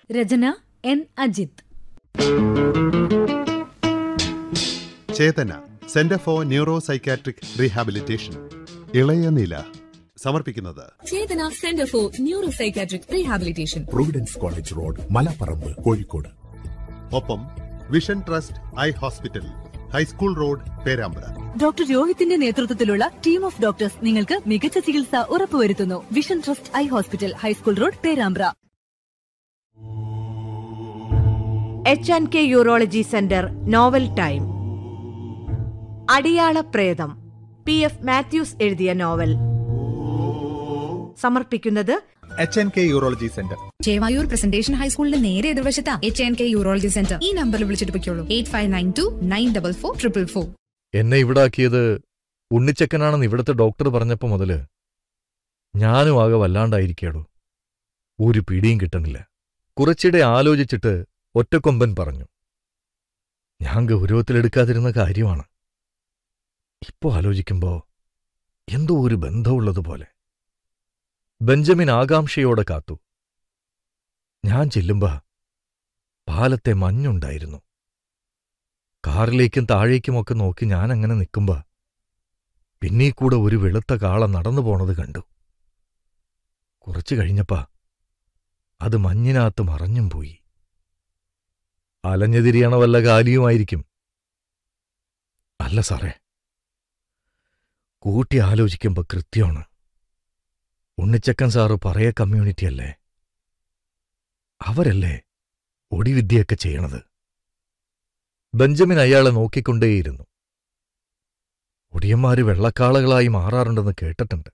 Rachana N Ajith Chetana centre for neuro psychiatric rehabilitation ഇളയ നില സമർപ്പിക്കുന്നത് Chetana centre for neuro psychiatric rehabilitation providence college road Malaparamba Kozhikode ഒപ്പം vision trust eye hospital high school road Perambra doctor രോഹിത്തിന്റെ നേതൃത്വത്തിലുള്ള team of doctors നിങ്ങൾക്ക് മികച്ച ചികിത്സ ഉറപ്പുവരുത്തുന്നു vision trust eye hospital high school road Perambra H and K urology centre novel time Adiyala Pretham P F Mathews എഴുതിയ novel സമർപ്പിക്കുന്നത് H N K urology centre Chevayur presentation ഹൈസ്കൂളിന്റെ നേരെ എതിർവശത്താ H N K urology centre ഈ നമ്പറിൽ വിളിച്ചിട്ട് പൊയ്ക്കോളൂ eight five nine two nine double four triple four എന്നെ ഇവിടാക്കിയത് ഉണ്ണിച്ചക്കനാണെന്ന് ഇവിടുത്തെ ഡോക്ടർ പറഞ്ഞപ്പോ മുതല് ഞാനും ആകെ വല്ലാണ്ടായിരിക്കേടോ ഒരു പിടിയും കിട്ടുന്നില്ല കുറച്ചിടെ ആലോചിച്ചിട്ട് ഒറ്റക്കൊമ്പൻ പറഞ്ഞു ഞാൻ ഗൗരവത്തിലെടുക്കാതിരുന്ന കാര്യമാണ് ഇപ്പോ ആലോചിക്കുമ്പോ എന്തോ ഒരു ബന്ധമുള്ളതുപോലെ ബെഞ്ചമിൻ ആകാംക്ഷയോടെ കാത്തു ഞാൻ ചെല്ലുമ്പോ പാലത്തെ മഞ്ഞുണ്ടായിരുന്നു കാറിലേക്കും താഴേക്കുമൊക്കെ നോക്കി ഞാൻ അങ്ങനെ നിൽക്കുമ്പോ പിന്നീ കൂടെ ഒരു വെളുത്ത കാള നടന്നു പോണത് കണ്ടു കുറച്ചു കഴിഞ്ഞപ്പാ അത് മഞ്ഞിനകത്ത് മറഞ്ഞും പോയി അലഞ്ഞുതിരിയണ വല്ല കാലിയുമായിരിക്കും അല്ല സാറേ കൂട്ടി ആലോചിക്കുമ്പോ കൃത്യമാണ് ഉണ്ണിച്ചക്കൻ സാറ് പറയ കമ്മ്യൂണിറ്റി അല്ലേ അവരല്ലേ ഒടിവിദ്യയൊക്കെ ചെയ്യണത് ബെഞ്ചമിൻ അയാളെ നോക്കിക്കൊണ്ടേയിരുന്നു ഒടിയന്മാര് വെള്ളക്കാളകളായി മാറാറുണ്ടെന്ന് കേട്ടിട്ടുണ്ട്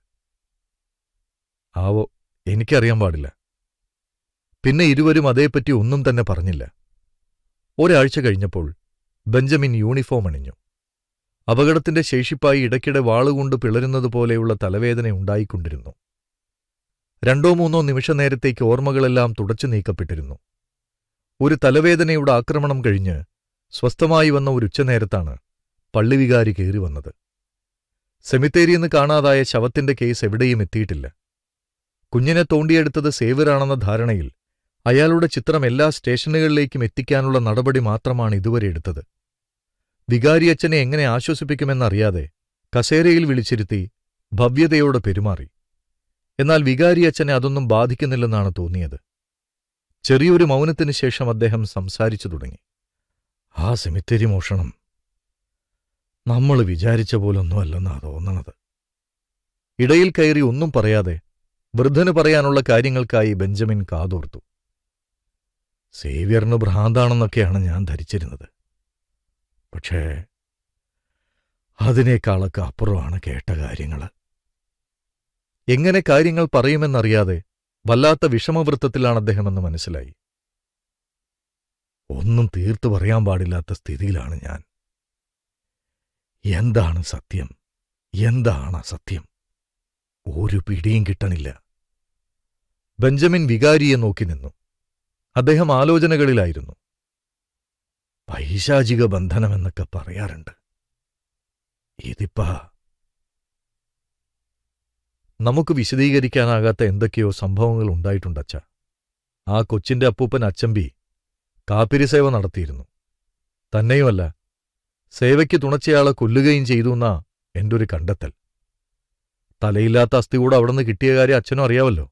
ആവോ എനിക്കറിയാൻ പാടില്ല പിന്നെ ഇരുവരും അതേപ്പറ്റി ഒന്നും തന്നെ പറഞ്ഞില്ല ഒരാഴ്ച കഴിഞ്ഞപ്പോൾ ബെഞ്ചമിൻ യൂണിഫോം അണിഞ്ഞു അപകടത്തിന്റെ ശേഷിപ്പായി ഇടയ്ക്കിടെ വാളുകൊണ്ട് പിളരുന്നത് പോലെയുള്ള തലവേദന ഉണ്ടായിക്കൊണ്ടിരുന്നു രണ്ടോ മൂന്നോ നിമിഷനേരത്തേക്ക് ഓർമ്മകളെല്ലാം തുടച്ചു നീക്കപ്പെട്ടിരുന്നു ഒരു തലവേദനയുടെ ആക്രമണം കഴിഞ്ഞ് സ്വസ്ഥമായി വന്ന ഒരു ഉച്ചനേരത്താണ് പള്ളിവികാരി കയറി വന്നത് സെമിത്തേരിയെന്ന് കാണാതായ ശവത്തിന്റെ കേസ് എവിടെയും എത്തിയിട്ടില്ല കുഞ്ഞിനെ തോണ്ടിയെടുത്തത് സേവരാണെന്ന ധാരണയിൽ അയാളുടെ ചിത്രം എല്ലാ സ്റ്റേഷനുകളിലേക്കും എത്തിക്കാനുള്ള നടപടി മാത്രമാണ് ഇതുവരെ എടുത്തത് വികാരിയച്ഛനെ എങ്ങനെ ആശ്വസിപ്പിക്കുമെന്നറിയാതെ കസേരയിൽ വിളിച്ചിരുത്തി ഭവ്യതയോടെ പെരുമാറി എന്നാൽ വികാരിയച്ഛനെ അതൊന്നും ബാധിക്കുന്നില്ലെന്നാണ് തോന്നിയത് ചെറിയൊരു മൗനത്തിനു ശേഷം അദ്ദേഹം സംസാരിച്ചു തുടങ്ങി ആ സെമിത്തേരി മോഷണം നമ്മൾ വിചാരിച്ച പോലൊന്നുമല്ലെന്നാ തോന്നണത് ഇടയിൽ കയറി ഒന്നും പറയാതെ വൃദ്ധന് പറയാനുള്ള കാര്യങ്ങൾക്കായി ബെഞ്ചമിൻ കാതോർത്തു സേവ്യറിന് ഭ്രാന്താണെന്നൊക്കെയാണ് ഞാൻ ധരിച്ചിരുന്നത് പക്ഷേ അതിനേക്കാളൊക്കെ അപ്പുറമാണ് കേട്ട കാര്യങ്ങൾ എങ്ങനെ കാര്യങ്ങൾ പറയുമെന്നറിയാതെ വല്ലാത്ത വിഷമവൃത്തത്തിലാണ് അദ്ദേഹമെന്ന് മനസ്സിലായി ഒന്നും തീർത്തു പറയാൻ പാടില്ലാത്ത സ്ഥിതിയിലാണ് ഞാൻ എന്താണ് സത്യം എന്താണ് അസത്യം ഒരു പിടിയും കിട്ടണില്ല ബെഞ്ചമിൻ വികാരിയെ നോക്കി നിന്നു അദ്ദേഹം ആലോചനകളിലായിരുന്നു പൈശാചിക ബന്ധനമെന്നൊക്കെ പറയാറുണ്ട് ഇതിപ്പാ നമുക്ക് വിശദീകരിക്കാനാകാത്ത എന്തൊക്കെയോ സംഭവങ്ങൾ ഉണ്ടായിട്ടുണ്ടച്ച ആ കൊച്ചിന്റെ അപ്പൂപ്പൻ അച്ചമ്പി കാപ്പിരിസേവ നടത്തിയിരുന്നു തന്നെയുമല്ല സേവയ്ക്ക് തുണച്ചയാളെ കൊല്ലുകയും ചെയ്തു എന്നാ എന്റെ ഒരു കണ്ടെത്തൽ തലയില്ലാത്ത അസ്ഥി കൂടെ അവിടുന്ന് കിട്ടിയ കാര്യം അച്ഛനും അറിയാവല്ലോ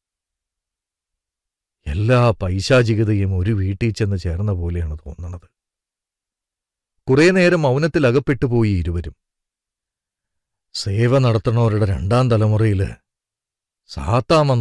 എല്ലാ പൈശാചികതയും ഒരു വീട്ടിൽ ചെന്ന് ചേർന്ന പോലെയാണ് തോന്നണത് കുറേ നേരം മൗനത്തിൽ അകപ്പെട്ടുപോയി ഇരുവരും സേവ നടത്തണവരുടെ രണ്ടാം തലമുറയില് സാത്താമെന്ന്